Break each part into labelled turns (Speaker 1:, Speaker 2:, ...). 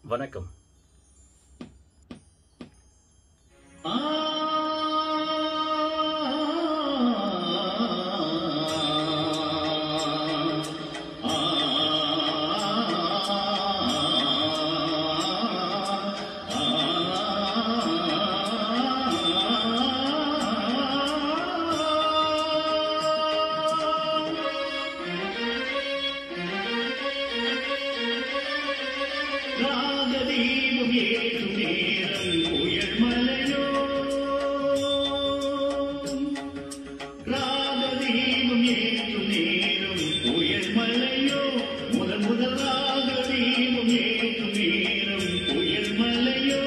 Speaker 1: வணக்கம்
Speaker 2: ராகதீபம் ஏற்றும் நேரம் புயல் மலையோ ராகதீபம் ஏற்றும் நேரம் புயல் மலையோ முதல் முதல் ராகதீபம் ஏற்றும் நேரம் புயல் மலையோ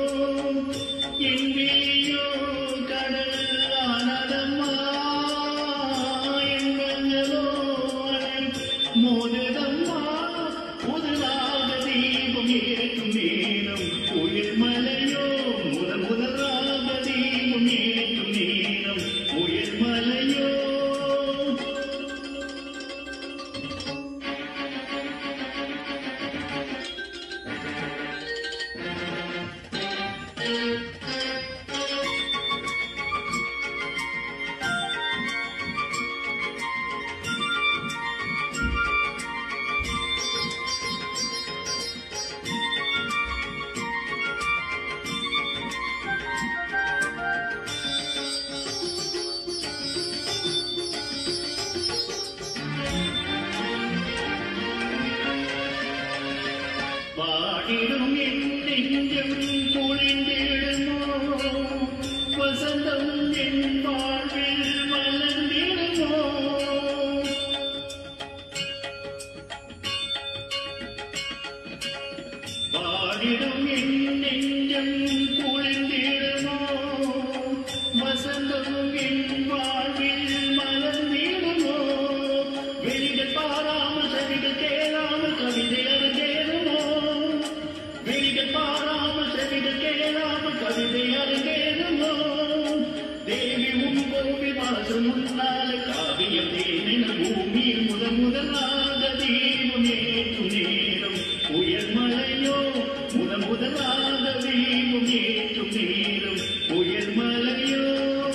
Speaker 2: எங்கேயோ கடல் ஆனதம்மா எங்களோ மோததம்மா புதுதாக தீபம் ஏற்றும் நேரம் புயல் மலையோ முதல் முதலாக தீபம் ஏற்றும் நேரம் புயல் மலையோ வாடிடும் என் நெஞ்சம் பொழிந்திடுமோ வசந்தம் என் வாழ்வில் மலர்ந்திடுமோ வாடிடும் என் நெஞ்சம் பொழிந்திடுமோ வசந்தம் என் வாழ்வில் மலர்ந்திடுமோ வெளிகள் பாராமல் செவிகள் கேளாமல் கவிதை அரங்கேறுமோ வெளிகள் பாராமல் செவிகள் கேளாமல் கவிதை அரங்கேறுமோ தேவி உன் கோவில் வாசல் முன்னால காவியம் தேனின பூமியில் முதன் முதலாக தீபம் ஏற்றும் நேரம் புயல் மலையோ முதன் முதலாக தீபம் ஏற்றும் நேரம் புயல் மலையோ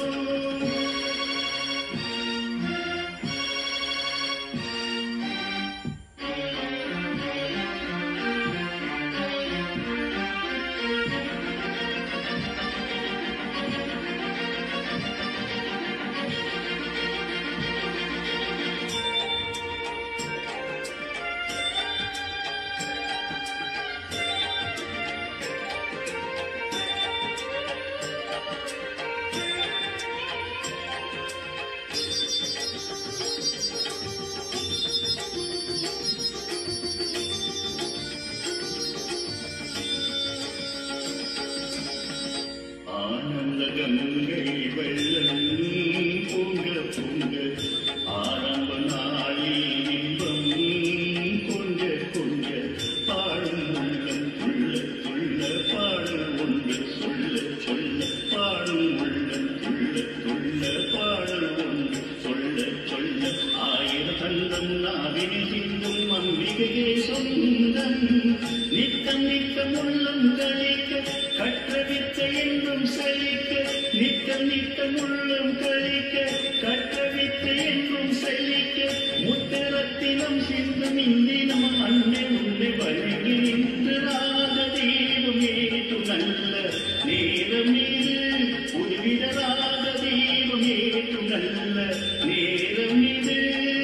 Speaker 2: ஆனந்த கங்கை வெள்ளம் பொங்க பொங்க ஆரம்ப நாளில் இன்பம் கொஞ்ச கொஞ்ச பாடும் உள்ளம் துள்ள துள்ள பாடும் ஒன்று சொல்ல சொல்ல பாடும் உள்ளம் துள்ள துள்ள பாடும் ஒன்று சொல்ல சொல்ல ஆயிரம் தந்தம் நாவினில் சிந்தும் அம்பிகையே சொந்தம் நித்தம் நித்தம் உள்ளம் கழிக்க கற்ற வித்தை என்றும் செழிக்க நித்தம் நித்தம் உள்ளம் கழிக்க கற்ற வித்தை என்றும் செழிக்க முத்திரத்தினம் சிந்தும் இந்தினம் அன்னை உன்னை வழங்கி நின்று ராக தீபம் ஏற்று நல்ல நேரம் இது புதுவித ராக தீபம் ஏற்று நல்ல நேரம் இது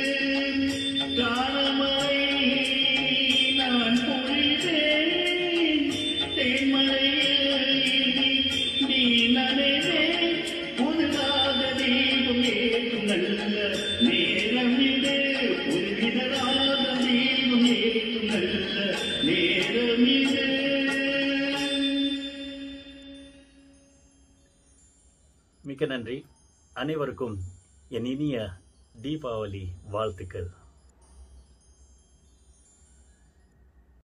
Speaker 2: காலமாய் நான் பொழிதேன் தேன்மலையில் நீ நனைவே புதுதாக தீபம் ஏற்றும் நல்ல நேரம் இது புதுவிதராக தீபம் ஏற்றும் நல்ல நேரம் இது
Speaker 1: மிக்க நன்றி அனைவருக்கும் என் இனிய தீபாவளி வாழ்த்துக்கள்